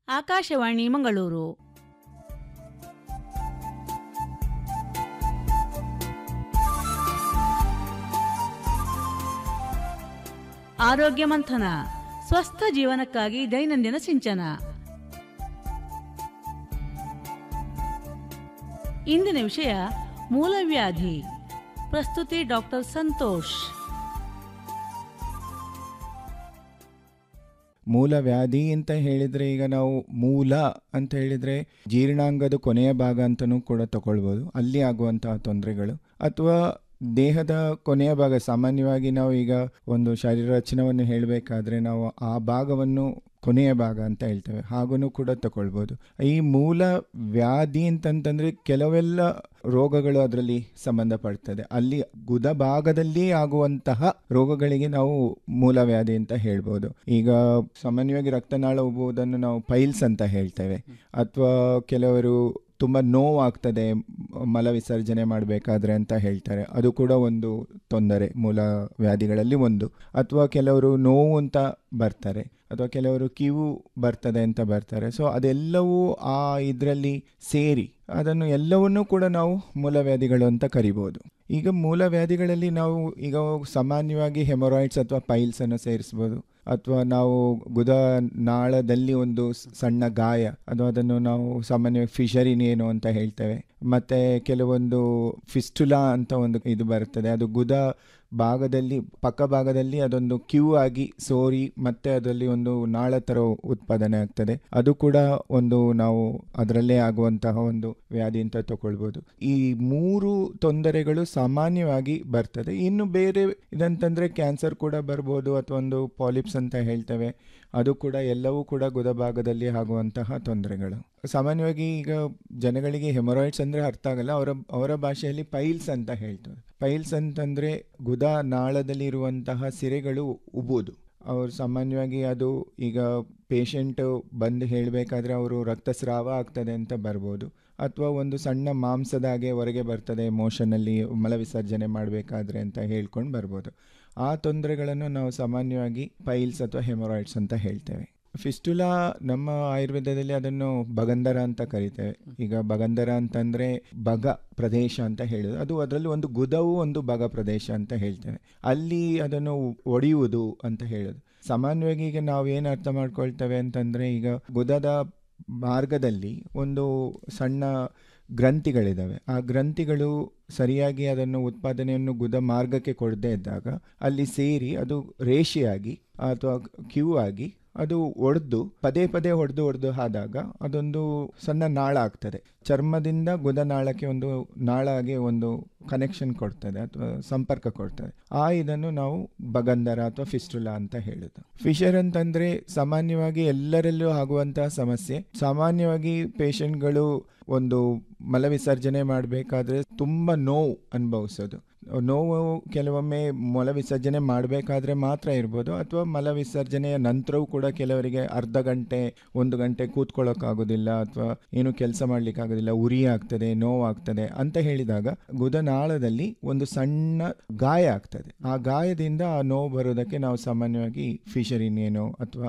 ಆಕಾಶವಾಣಿ ಮಂಗಳೂರು ಆರೋಗ್ಯ ಮಂಥನ ಸ್ವಸ್ಥ ಜೀವನಕ್ಕಾಗಿ ದೈನಂದಿನ ಸಿಂಚನ ಇಂದಿನ ವಿಷಯ ಮೂಲವ್ಯಾಧಿ ಪ್ರಸ್ತುತಿ ಡಾಕ್ಟರ್ ಸಂತೋಷ್ ಮೂಲ ವ್ಯಾಧಿ ಅಂತ ಹೇಳಿದ್ರೆ ಈಗ ನಾವು ಮೂಲ ಅಂತ ಹೇಳಿದ್ರೆ ಜೀರ್ಣಾಂಗದ ಕೊನೆಯ ಭಾಗ ಅಂತಲೂ ಕೂಡ ತಗೊಳ್ಬೋದು ಅಲ್ಲಿ ಆಗುವಂತಹ ತೊಂದರೆಗಳು ಅಥವಾ ದೇಹದ ಕೊನೆಯ ಭಾಗ ಸಾಮಾನ್ಯವಾಗಿ ನಾವು ಈಗ ಒಂದು ಶರೀರ ರಚನವನ್ನು ಹೇಳಬೇಕಾದ್ರೆ ನಾವು ಆ ಭಾಗವನ್ನು ಕೊನೆಯ ಭಾಗ ಅಂತ ಹೇಳ್ತೇವೆ ಹಾಗೂ ಕೂಡ ತಗೊಳ್ಬೋದು ಈ ಮೂಲ ವ್ಯಾಧಿ ಅಂತಂತಂದ್ರೆ ಕೆಲವೆಲ್ಲ ರೋಗಗಳು ಅದರಲ್ಲಿ ಸಂಬಂಧಪಡ್ತದೆ ಅಲ್ಲಿ ಗುದ ಭಾಗದಲ್ಲಿ ಆಗುವಂತಹ ರೋಗಗಳಿಗೆ ನಾವು ಮೂಲವ್ಯಾಧಿ ಅಂತ ಹೇಳ್ಬೋದು ಈಗ ಸಾಮಾನ್ಯವಾಗಿ ರಕ್ತನಾಳ ಉಬ್ಬುವುದನ್ನು ನಾವು ಪೈಲ್ಸ್ ಅಂತ ಹೇಳ್ತೇವೆ ಅಥವಾ ಕೆಲವರು ತುಂಬ ನೋವಾಗ್ತದೆ ಮಲ ವಿಸರ್ಜನೆ ಮಾಡಬೇಕಾದ್ರೆ ಅಂತ ಹೇಳ್ತಾರೆ ಅದು ಕೂಡ ಒಂದು ತೊಂದರೆ ಮೂಲ ವ್ಯಾಧಿಗಳಲ್ಲಿ ಒಂದು ಅಥವಾ ಕೆಲವರು ನೋವು ಅಂತ ಬರ್ತಾರೆ ಅಥವಾ ಕೆಲವರು ಕಿವು ಬರ್ತದೆ ಅಂತ ಬರ್ತಾರೆ ಸೊ ಅದೆಲ್ಲವೂ ಆ ಇದರಲ್ಲಿ ಸೇರಿ ಅದನ್ನು ಎಲ್ಲವನ್ನೂ ಕೂಡ ನಾವು ಮೂಲವ್ಯಾಧಿಗಳು ಅಂತ ಕರಿಬೋದು ಈಗ ಮೂಲವ್ಯಾಧಿಗಳಲ್ಲಿ ನಾವು ಈಗ ಸಾಮಾನ್ಯವಾಗಿ ಹೆಮೊರಾಯ್ಡ್ಸ್ ಅಥವಾ ಪೈಲ್ಸ್ ಅನ್ನು ಸೇರಿಸ್ಬೋದು ಅಥವಾ ನಾವು ಗುದ ನಾಳದಲ್ಲಿ ಒಂದು ಸಣ್ಣ ಗಾಯ ಅದು ಅದನ್ನು ನಾವು ಸಾಮಾನ್ಯವಾಗಿ ಫಿಶರಿನ್ ಏನು ಅಂತ ಹೇಳ್ತೇವೆ ಮತ್ತೆ ಕೆಲವೊಂದು ಫಿಸ್ಟುಲಾ ಅಂತ ಒಂದು ಇದು ಬರ್ತದೆ ಅದು ಗುದ ಭಾಗದಲ್ಲಿ ಪಕ್ಕ ಭಾಗದಲ್ಲಿ ಅದೊಂದು ಕ್ಯೂ ಆಗಿ ಸೋರಿ ಮತ್ತೆ ಅದರಲ್ಲಿ ಒಂದು ನಾಳ ಥರ ಉತ್ಪಾದನೆ ಆಗ್ತದೆ ಅದು ಕೂಡ ಒಂದು ನಾವು ಅದರಲ್ಲೇ ಆಗುವಂತಹ ಒಂದು ವ್ಯಾಧಿ ಅಂತ ತಗೊಳ್ಬೋದು ಈ ಮೂರು ತೊಂದರೆಗಳು ಸಾಮಾನ್ಯವಾಗಿ ಬರ್ತದೆ ಇನ್ನು ಬೇರೆ ಇದಂತಂದ್ರೆ ಕ್ಯಾನ್ಸರ್ ಕೂಡ ಬರ್ಬೋದು ಅಥವಾ ಒಂದು ಪಾಲಿಪ್ಸ್ ಅಂತ ಹೇಳ್ತೇವೆ ಅದು ಕೂಡ ಎಲ್ಲವೂ ಕೂಡ ಗುದ ಭಾಗದಲ್ಲಿ ಆಗುವಂತಹ ತೊಂದರೆಗಳು ಸಾಮಾನ್ಯವಾಗಿ ಈಗ ಜನಗಳಿಗೆ ಹೆಮೊರಾಯ್ಡ್ಸ್ ಅಂದ್ರೆ ಅರ್ಥ ಆಗಲ್ಲ ಅವರ ಅವರ ಭಾಷೆಯಲ್ಲಿ ಪೈಲ್ಸ್ ಅಂತ ಹೇಳ್ತಾರೆ ಪೈಲ್ಸ್ ಅಂತಂದ್ರೆ ಗುದ ನಾಳದಲ್ಲಿ ಇರುವಂತಹ ಸಿರೆಗಳು ಉಬ್ಬುವುದು ಅವರು ಸಾಮಾನ್ಯವಾಗಿ ಅದು ಈಗ ಪೇಷಂಟ್ ಬಂದು ಹೇಳಬೇಕಾದ್ರೆ ಅವರು ರಕ್ತಸ್ರಾವ ಆಗ್ತದೆ ಅಂತ ಬರ್ಬೋದು ಅಥವಾ ಒಂದು ಸಣ್ಣ ಮಾಂಸದ ಹಾಗೆ ಹೊರಗೆ ಬರ್ತದೆ ಮೋಷನಲ್ಲಿ ಮಲ ವಿಸರ್ಜನೆ ಮಾಡಬೇಕಾದ್ರೆ ಅಂತ ಹೇಳ್ಕೊಂಡು ಬರ್ಬೋದು ಆ ತೊಂದರೆಗಳನ್ನು ನಾವು ಸಾಮಾನ್ಯವಾಗಿ ಪೈಲ್ಸ್ ಅಥವಾ ಹೆಮೊರಾಯ್ಡ್ಸ್ ಅಂತ ಹೇಳ್ತೇವೆ ಫಿಸ್ಟುಲಾ ನಮ್ಮ ಆಯುರ್ವೇದದಲ್ಲಿ ಅದನ್ನು ಬಗಂಧರ ಅಂತ ಕರಿತೇವೆ ಈಗ ಬಗಂಧರ ಅಂತಂದ್ರೆ ಬಗ ಪ್ರದೇಶ ಅಂತ ಹೇಳೋದು ಅದು ಅದರಲ್ಲಿ ಒಂದು ಗುದವು ಒಂದು ಬಗ ಪ್ರದೇಶ ಅಂತ ಹೇಳ್ತೇವೆ ಅಲ್ಲಿ ಅದನ್ನು ಒಡೆಯುವುದು ಅಂತ ಹೇಳೋದು ಸಾಮಾನ್ಯವಾಗಿ ಈಗ ನಾವು ಏನು ಅರ್ಥ ಮಾಡ್ಕೊಳ್ತೇವೆ ಅಂತಂದ್ರೆ ಈಗ ಗುದದ ಮಾರ್ಗದಲ್ಲಿ ಒಂದು ಸಣ್ಣ ಗ್ರಂಥಿಗಳಿದ್ದಾವೆ ಆ ಗ್ರಂಥಿಗಳು ಸರಿಯಾಗಿ ಅದನ್ನು ಉತ್ಪಾದನೆಯನ್ನು ಗುದ ಮಾರ್ಗಕ್ಕೆ ಕೊಡದೇ ಇದ್ದಾಗ ಅಲ್ಲಿ ಸೇರಿ ಅದು ರೇಷಿಯಾಗಿ ಅಥವಾ ಕ್ಯೂ ಆಗಿ ಅದು ಒಡೆದು ಪದೇ ಪದೇ ಹೊಡೆದು ಹೊಡೆದು ಆದಾಗ ಅದೊಂದು ಸಣ್ಣ ನಾಳ ಆಗ್ತದೆ ಚರ್ಮದಿಂದ ಗುದ ನಾಳಕ್ಕೆ ಒಂದು ನಾಳಾಗಿ ಒಂದು ಕನೆಕ್ಷನ್ ಕೊಡ್ತದೆ ಅಥವಾ ಸಂಪರ್ಕ ಕೊಡ್ತದೆ ಆ ಇದನ್ನು ನಾವು ಬಗಂಧರ ಅಥವಾ ಫಿಸ್ಟುಲಾ ಅಂತ ಹೇಳುದು ಫಿಶರ್ ಅಂತಂದ್ರೆ ಸಾಮಾನ್ಯವಾಗಿ ಎಲ್ಲರಲ್ಲೂ ಆಗುವಂತಹ ಸಮಸ್ಯೆ ಸಾಮಾನ್ಯವಾಗಿ ಪೇಷಂಟ್ಗಳು ಒಂದು ಮಲ ವಿಸರ್ಜನೆ ಮಾಡಬೇಕಾದ್ರೆ ತುಂಬ ನೋವು ಅನುಭವಿಸೋದು ನೋವು ಕೆಲವೊಮ್ಮೆ ಮಲ ವಿಸರ್ಜನೆ ಮಾಡಬೇಕಾದ್ರೆ ಮಾತ್ರ ಇರ್ಬೋದು ಅಥವಾ ಮಲ ವಿಸರ್ಜನೆಯ ನಂತರವೂ ಕೂಡ ಕೆಲವರಿಗೆ ಅರ್ಧ ಗಂಟೆ ಒಂದು ಗಂಟೆ ಕೂತ್ಕೊಳ್ಳೋಕ್ಕಾಗೋದಿಲ್ಲ ಅಥವಾ ಏನು ಕೆಲಸ ಮಾಡ್ಲಿಕ್ಕಾಗೋದಿಲ್ಲ ಉರಿ ಆಗ್ತದೆ ನೋವಾಗ್ತದೆ ಅಂತ ಹೇಳಿದಾಗ ಗುದನಾಳದಲ್ಲಿ ಒಂದು ಸಣ್ಣ ಗಾಯ ಆಗ್ತದೆ ಆ ಗಾಯದಿಂದ ಆ ನೋವು ಬರೋದಕ್ಕೆ ನಾವು ಸಾಮಾನ್ಯವಾಗಿ ಫಿಶರಿನ್ ಏನೋ ಅಥವಾ